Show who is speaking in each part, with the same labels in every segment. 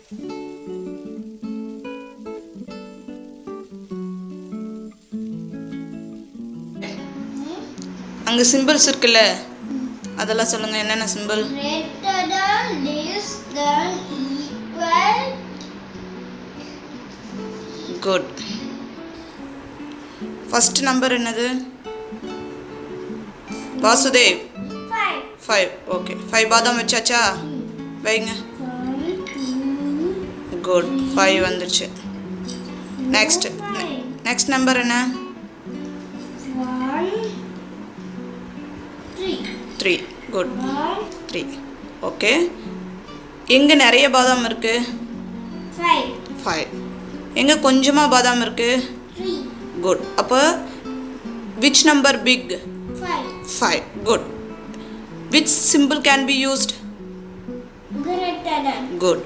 Speaker 1: அங்கே சிம்பிள்ஸ் இருக்குல்ல அதெல்லாம் சொல்லுங்கள் என்னென்ன symbol
Speaker 2: Greater than, less than, equal.
Speaker 1: Good first number என்னது Vasudev
Speaker 2: Five.
Speaker 1: Five okay five பாதாம் வச்சாச்சா வைங்க
Speaker 2: One, two,
Speaker 1: குட் ஃபைவ் வந்துருச்சு நெக்ஸ்ட்
Speaker 2: five.
Speaker 1: நெக்ஸ்ட் நம்பர் என்ன
Speaker 2: One, three.
Speaker 1: Three good
Speaker 2: One,
Speaker 1: three okay எங்கே நிறைய பாதாம் இருக்குது
Speaker 2: five.
Speaker 1: ஃபைவ் எங்கே கொஞ்சமாக பாதாம் இருக்குது
Speaker 2: Three.
Speaker 1: குட் அப்போ which number big
Speaker 2: Five.
Speaker 1: Five good which symbol can be used
Speaker 2: Greater than.
Speaker 1: Good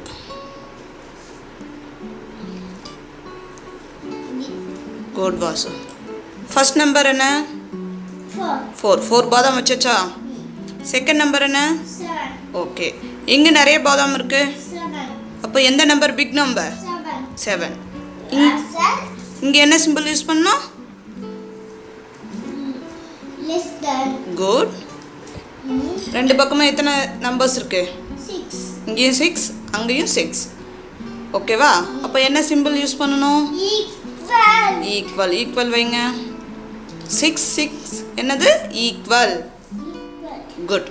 Speaker 1: good Vasu first number என்ன
Speaker 2: Four.
Speaker 1: ஃபோர் ஃபோர் பாதாம் வச்சாச்சா செகண்ட் நம்பர் என்ன
Speaker 2: Seven.
Speaker 1: ஓகே எங்கே நிறைய பாதாம் இருக்குது
Speaker 2: Seven.
Speaker 1: அப்போ எந்த number big number
Speaker 2: Seven.
Speaker 1: Seven
Speaker 2: Answer.
Speaker 1: இங்கே என்ன சிம்பிள் யூஸ் பண்ணோம்
Speaker 2: Less than.
Speaker 1: Good
Speaker 2: Hmm.
Speaker 1: ரெண்டு பக்கமும் எத்தனை நம்பர்ஸ் இருக்குது
Speaker 2: Six.
Speaker 1: இங்கேயும் சிக்ஸ் அங்கேயும் சிக்ஸ் ஓகேவா அப்போ என்ன சிம்பிள் யூஸ் பண்ணணும்
Speaker 2: Equal.
Speaker 1: ஈக்குவல் ஈக்குவல் வைங்க சிக்ஸ் சிக்ஸ் என்னது equal
Speaker 2: Equal.
Speaker 1: Good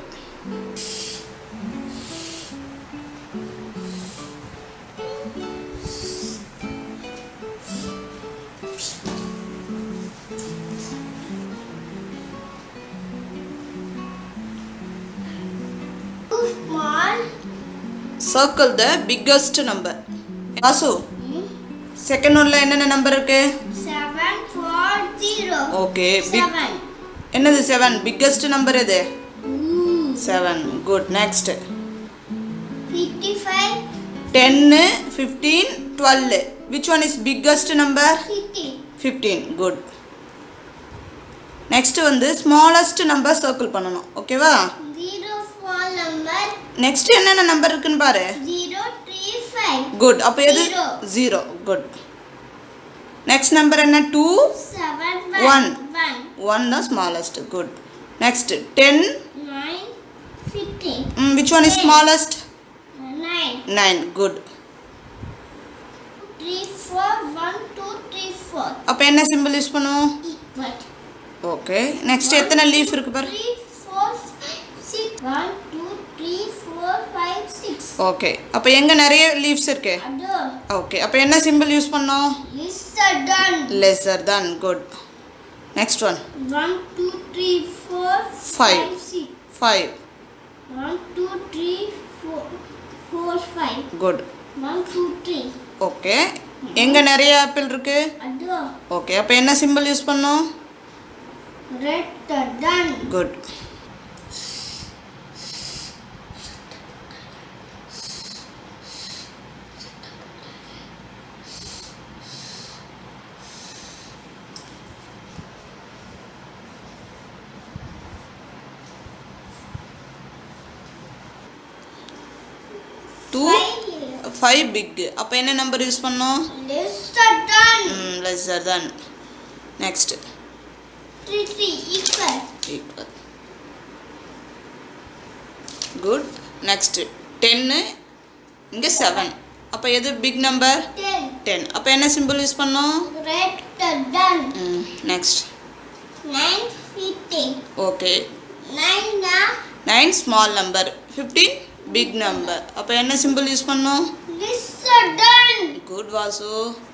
Speaker 2: Too small.
Speaker 1: Circle the biggest number Vasu
Speaker 2: Hmm.
Speaker 1: Second ஒன்ல என்னென்ன நம்பர் இருக்கு
Speaker 2: Seven four zero.
Speaker 1: Okay big
Speaker 2: Seven.
Speaker 1: என்னது செவன் பிக்கஸ்ட் நம்பர் எது
Speaker 2: Hmm.
Speaker 1: Seven good next
Speaker 2: Fifty-five.
Speaker 1: டென்னு fifteen twelve which one is biggest number
Speaker 2: Fifty.
Speaker 1: Fifteen good next வந்து smallest number circle பண்ணணும் ஓகேவா
Speaker 2: Zero four number.
Speaker 1: Next என்னென்ன number இருக்குன்னு பாரு
Speaker 2: Zero three five.
Speaker 1: Good அப்போ எது
Speaker 2: Zero.
Speaker 1: Zero good next number என்ன two
Speaker 2: Seven
Speaker 1: One.
Speaker 2: One.
Speaker 1: One தான் smallest good next ten
Speaker 2: Nine. Fifteen.
Speaker 1: Which one is smallest
Speaker 2: Nine.
Speaker 1: Nine good
Speaker 2: Three four. One two three four.
Speaker 1: அப்போ என்ன simple use பண்ணுவோம்
Speaker 2: Equal.
Speaker 1: Okay next எத்தனை leaf இருக்கு பாரு
Speaker 2: Three four five six. One two three four five six.
Speaker 1: Okay அப்போ எங்கே நிறைய leaves இருக்கு
Speaker 2: Other.
Speaker 1: ஓகே அப்போ என்ன சிம்பிள் யூஸ் பண்ணோம்
Speaker 2: Is done.
Speaker 1: Lesser than good next one
Speaker 2: One two three four
Speaker 1: Five.
Speaker 2: six.
Speaker 1: Five
Speaker 2: One two three four four five.
Speaker 1: Good
Speaker 2: One two three.
Speaker 1: Okay எங்கே நிறைய apple இருக்கு
Speaker 2: Other.
Speaker 1: Okay அப்போ என்ன simple use பண்ணோம்
Speaker 2: Greater than.
Speaker 1: Good two
Speaker 2: Five.
Speaker 1: Five big அப்போ என்ன number use பண்ணோம்
Speaker 2: Lesser than.
Speaker 1: Lesser than next
Speaker 2: Three three equal.
Speaker 1: Equal good next டென்னு இங்கே செவன் அப்போ எது பிக் நம்பர்
Speaker 2: Ten.
Speaker 1: டென் அப்போ என்ன சிம்பிள் யூஸ் பண்ணோம்
Speaker 2: Greater than.
Speaker 1: Next
Speaker 2: Nine fifteen.
Speaker 1: Okay
Speaker 2: Nine na.
Speaker 1: Nine small number fifteen big number அப்போ என்ன simple use பண்ணோம்
Speaker 2: Lesser than.
Speaker 1: குட் வாசு